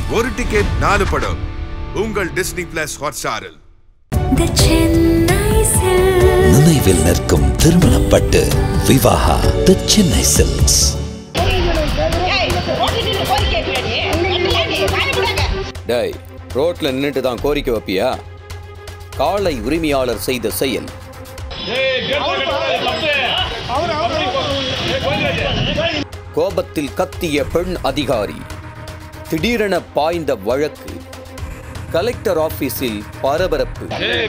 ஒரு டிக்கெட் நாலு படம் உங்கள் டிஸ்னி பிளஸ் ஹாட்ஸ்டாரில் The Chennai Silks. நினைவில் நிற்கும் திருமணப்பட்டு விவாகா தி சென்னை சில்க்ஸ் டேய் ரோட்ல நின்னுட்டு தான் கோரிக்கை வைப்பியா காளை உரிமையாளர் செய்த செயல் கோபத்தில் கத்திய பெண் அதிகாரி திடீரென பாய்ந்த வழக்கு கலெக்டர் ஆபீஸில் பரபரப்பு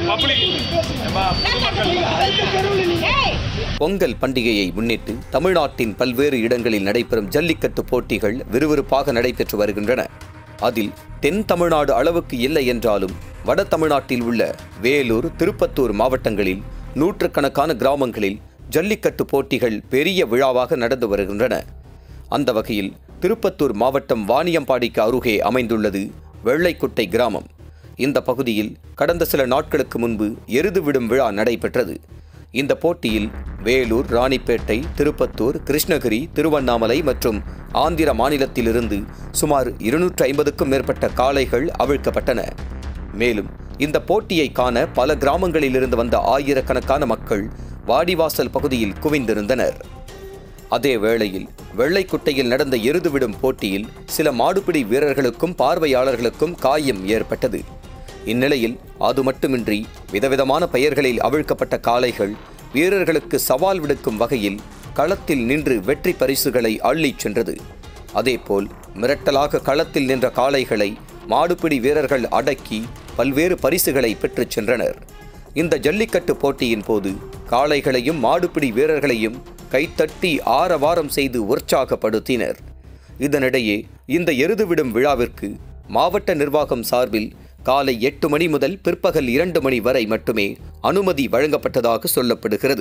பொங்கல் பண்டிகையை முன்னிட்டு தமிழ்நாட்டின் பல்வேறு இடங்களில் நடைபெறும் ஜல்லிக்கட்டு போட்டிகள் விறுவிறுப்பாக நடைபெற்று வருகின்றன அதில் தென் தமிழ்நாடு அளவுக்கு இல்லை என்றாலும் வட தமிழ்நாட்டில் உள்ள வேலூர் திருப்பத்தூர் மாவட்டங்களில் நூற்றுக்கணக்கான கிராமங்களில் ஜல்லிக்கட்டு போட்டிகள் பெரிய விழாவாக நடந்து வருகின்றன அந்த வகையில் திருப்பத்தூர் மாவட்டம் வாணியம்பாடிக்கு அருகே அமைந்துள்ளது வெள்ளைக்குட்டை கிராமம் இந்த பகுதியில் கடந்த சில நாட்களுக்கு முன்பு எருது விடும் விழா நடைபெற்றது இந்த போட்டியில் வேலூர் ராணிப்பேட்டை திருப்பத்தூர் கிருஷ்ணகிரி திருவண்ணாமலை மற்றும் ஆந்திர மாநிலத்திலிருந்து சுமார் இருநூற்று ஐம்பதுக்கும் மேற்பட்ட காளைகள் அவிழ்க்கப்பட்டன மேலும் இந்த போட்டியை காண பல கிராமங்களிலிருந்து வந்த ஆயிரக்கணக்கான மக்கள் வாடிவாசல் பகுதியில் குவிந்திருந்தனர் அதே வேளையில் வெள்ளைக்குட்டையில் நடந்த எருதுவிடும் போட்டியில் சில மாடுபிடி வீரர்களுக்கும் பார்வையாளர்களுக்கும் காயம் ஏற்பட்டது இந்நிலையில் அது மட்டுமின்றி விதவிதமான பெயர்களில் அவிழ்க்கப்பட்ட காளைகள் வீரர்களுக்கு சவால் விடுக்கும் வகையில் களத்தில் நின்று வெற்றி பரிசுகளை அள்ளிச் சென்றது அதேபோல் மிரட்டலாக களத்தில் நின்ற காளைகளை மாடுபிடி வீரர்கள் அடக்கி பல்வேறு பரிசுகளை பெற்றுச் சென்றனர் இந்த ஜல்லிக்கட்டு போட்டியின் போது காளைகளையும் மாடுபிடி வீரர்களையும் கைத்தட்டி ஆரவாரம் செய்து உற்சாகப்படுத்தினர் இதனிடையே இந்த எருதுவிடும் விழாவிற்கு மாவட்ட நிர்வாகம் சார்பில் காலை எட்டு மணி முதல் பிற்பகல் இரண்டு மணி வரை மட்டுமே அனுமதி வழங்கப்பட்டதாக சொல்லப்படுகிறது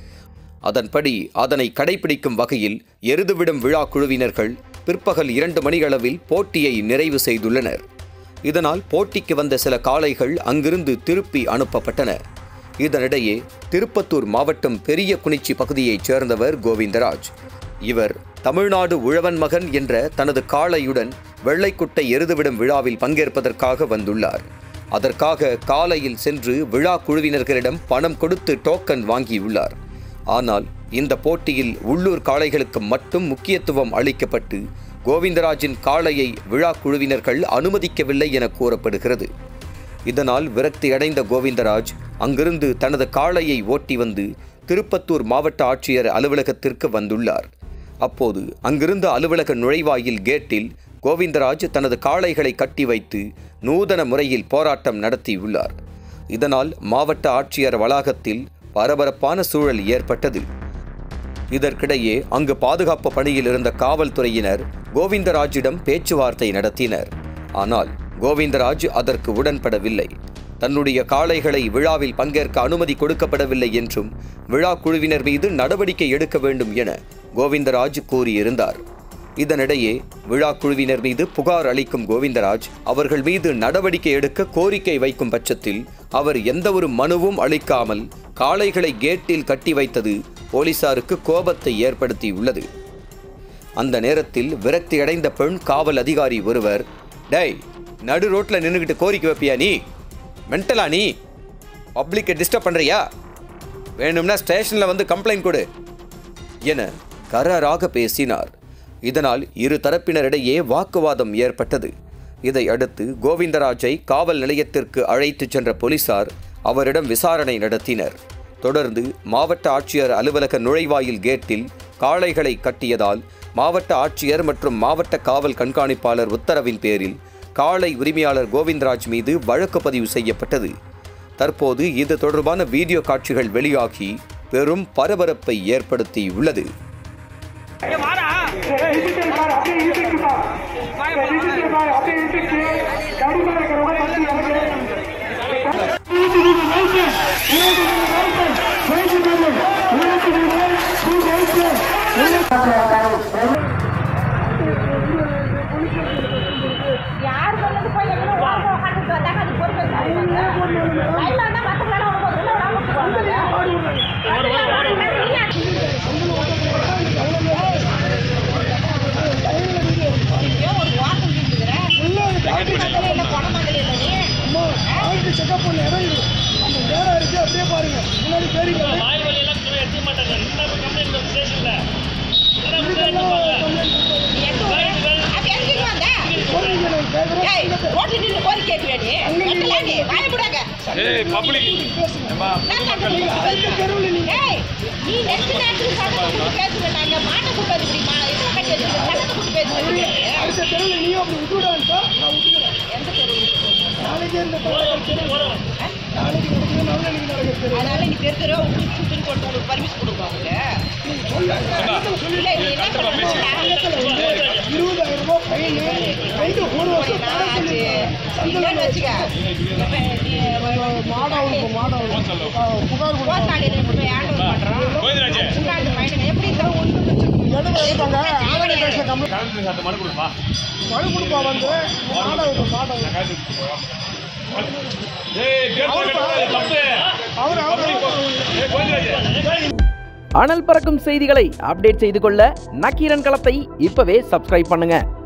அதன்படி அதனை கடைபிடிக்கும் வகையில் எருதுவிடும் விழா குழுவினர்கள் பிற்பகல் இரண்டு மணியளவில் போட்டியை நிறைவு செய்துள்ளனர் இதனால் போட்டிக்கு வந்த சில காளைகள் அங்கிருந்து திருப்பி அனுப்பப்பட்டன இதனிடையே திருப்பத்தூர் மாவட்டம் பெரிய குனிச்சி பகுதியைச் சேர்ந்தவர் கோவிந்தராஜ் இவர் தமிழ்நாடு உழவன் மகன் என்ற தனது காளையுடன் வெள்ளைக்குட்டை எருதுவிடும் விழாவில் பங்கேற்பதற்காக வந்துள்ளார் அதற்காக காலையில் சென்று விழா குழுவினர்களிடம் பணம் கொடுத்து டோக்கன் வாங்கியுள்ளார் ஆனால் இந்த போட்டியில் உள்ளூர் காளைகளுக்கு மட்டும் முக்கியத்துவம் அளிக்கப்பட்டு கோவிந்தராஜின் காளையை விழா குழுவினர்கள் அனுமதிக்கவில்லை என கூறப்படுகிறது இதனால் விரக்தியடைந்த கோவிந்தராஜ் அங்கிருந்து தனது காளையை ஓட்டி வந்து திருப்பத்தூர் மாவட்ட ஆட்சியர் அலுவலகத்திற்கு வந்துள்ளார் அப்போது அங்கிருந்த அலுவலக நுழைவாயில் கேட்டில் கோவிந்தராஜ் தனது காளைகளை கட்டி வைத்து நூதன முறையில் போராட்டம் நடத்தியுள்ளார் இதனால் மாவட்ட ஆட்சியர் வளாகத்தில் பரபரப்பான சூழல் ஏற்பட்டது இதற்கிடையே அங்கு பாதுகாப்பு பணியில் இருந்த காவல்துறையினர் கோவிந்தராஜிடம் பேச்சுவார்த்தை நடத்தினர் ஆனால் கோவிந்தராஜ் அதற்கு உடன்படவில்லை தன்னுடைய காளைகளை விழாவில் பங்கேற்க அனுமதி கொடுக்கப்படவில்லை என்றும் விழா குழுவினர் மீது நடவடிக்கை எடுக்க வேண்டும் என கோவிந்தராஜ் கூறியிருந்தார் இதனிடையே விழா குழுவினர் மீது புகார் அளிக்கும் கோவிந்தராஜ் அவர்கள் மீது நடவடிக்கை எடுக்க கோரிக்கை வைக்கும் பட்சத்தில் அவர் எந்தவொரு மனுவும் அளிக்காமல் காளைகளை கேட்டில் கட்டி வைத்தது போலீசாருக்கு கோபத்தை ஏற்படுத்தியுள்ளது அந்த நேரத்தில் விரக்தியடைந்த பெண் காவல் அதிகாரி ஒருவர் டேய் நடு ரோட்ல நின்றுக்கிட்டு கோரிக்கை வைப்பியா நீ மென்டலா நீ பப்ளிக்கை டிஸ்டர்ப் பண்றியா வேணும்னா ஸ்டேஷன்ல வந்து கம்ப்ளைண்ட் கொடு என கராராக பேசினார் இதனால் இரு தரப்பினரிடையே வாக்குவாதம் ஏற்பட்டது இதை அடுத்து கோவிந்தராஜை காவல் நிலையத்திற்கு அழைத்துச் சென்ற போலீசார் அவரிடம் விசாரணை நடத்தினர் தொடர்ந்து மாவட்ட ஆட்சியர் அலுவலக நுழைவாயில் கேட்டில் காளைகளை கட்டியதால் மாவட்ட ஆட்சியர் மற்றும் மாவட்ட காவல் கண்காணிப்பாளர் உத்தரவின் பேரில் காளை உரிமையாளர் கோவிந்தராஜ் மீது வழக்கு பதிவு செய்யப்பட்டது தற்போது இது தொடர்பான வீடியோ காட்சிகள் வெளியாகி பெரும் பரபரப்பை ஏற்படுத்தியுள்ளது யார் சொன்னது போய் எங்கேயும் ஓரமா உட்காந்துட்டு வந்தாங்க அது பொறுப்பு இருக்காங்க லைன்ல வந்தா மத்தவங்கள அவங்க உள்ள விடாம விட்டுருவாங்க செக்அப் பண்ண இடம் இது அந்த நேரம் இருக்கு அப்படியே பாருங்க முன்னாடி பேரிங்க வாய் வழியெல்லாம் சும்மா எடுத்துக்க மாட்டாங்க இந்த கம்ப்ளைண்ட் வந்து ஸ்டேஷன்ல அது எதுக்கு வந்த ஏய் ரோட்ல நின்னு கோரி கேட்கிறே நீ எத்தல நீ வாய முடாங்க ஏய் பப்ளிக் நான் சட்டத்தை தெருவில் நீ ஏய் நீ நெக்ஸ்ட் நேரத்துக்கு சட்டத்தை கொடுத்து பேசுவேண்டாங்க மாட்டை கூட்டு வந்து இப்படி மா இதை கட்டி வச்சுட்டு சட்டத்தை கொடுத்து பேசுவேன் அடுத்த தெருவில் நீயும் அப்படி விட்டுவிடான்னு சார் நான் விட்டுக்கிறேன் எந்த தெருவு நாளைக்கே இந்த தெரு நாளைக்கு நடக்குது நாளைக்கு நடக்குது தெரு அதனால நீ தெரு தெருவா உங்களுக்கு சுப்ரீம் கோர்ட் உங்களுக்கு பர்மிஷன் கொடுப்பா அவங்க இல்ல நீ என்ன பண்ணுறீங்க இருபதாயிரம் ரூபாய் ஃபைனு ரெண்டு ஒரு வருஷம் தடை ஆச்சு சொல்லி இல்லைன்னு வச்சுக்க இப்ப நீ மாடாவுக்கு மாடாவுக்கு புகார் கொடுத்தா கோசாலையில போய் ஹேண்ட் ஓவர் பண்றோம் உட்காந்து பையனுங்க எப்படி தரும் இடம் எடுப்பாங்க ஆவணி பேச கம்மி மனு கொடுப்பா மனு கொடுப்பா வந்து மாடாவுக்கு மாடாவுக்கு ஏய் கேட் தப்பு அவர் அவர் ஏய் கோவிந்தராஜ் அனல் பறக்கும் செய்திகளை அப்டேட் செய்து கொள்ள நக்கீரன் களத்தை இப்பவே சப்ஸ்கிரைப் பண்ணுங்க